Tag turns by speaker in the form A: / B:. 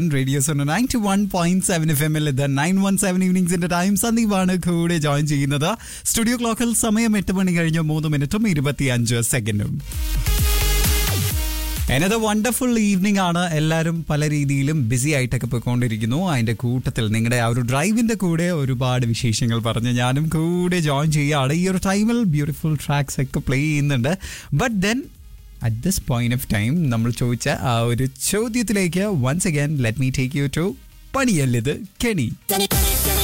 A: radios ninety one point seven F M L ഇത് nine one seven ഈവനിങ്സിന്റെ time സന്ദീപാണ് കൂടെ ജോയിൻ ചെയ്യുന്നത് സ്റ്റുഡിയോ ക്ലോക്കിൽ സമയം എട്ട് മണി കഴിഞ്ഞ് മൂന്ന് മിനിറ്റും ഇരുപത്തി അഞ്ച് സെക്കൻഡും എന്നത് വണ്ടർഫുൾ ഈവനിങ് ആണ് എല്ലാവരും പല രീതിയിലും ബിസി ആയിട്ടൊക്കെ പോയിക്കൊണ്ടിരിക്കുന്നു അതിന്റെ കൂട്ടത്തിൽ നിങ്ങളുടെ ആ ഒരു ഡ്രൈവിന്റെ കൂടെ ഒരുപാട് വിശേഷങ്ങൾ പറഞ്ഞ് ഞാനും കൂടെ ജോയിൻ ചെയ്യുകയാണ് ഈ ഒരു ടൈമിൽ ബ്യൂട്ടിഫുൾ ട്രാക്സ് ഒക്കെ പ്ലേ ചെയ്യുന്നുണ്ട് but then at this point of time നമ്മൾ ചോദിച്ച ആ ഒരു ചോദ്യത്തിലേക്ക് once again let me take you to പണിയല്ലിത് കെണി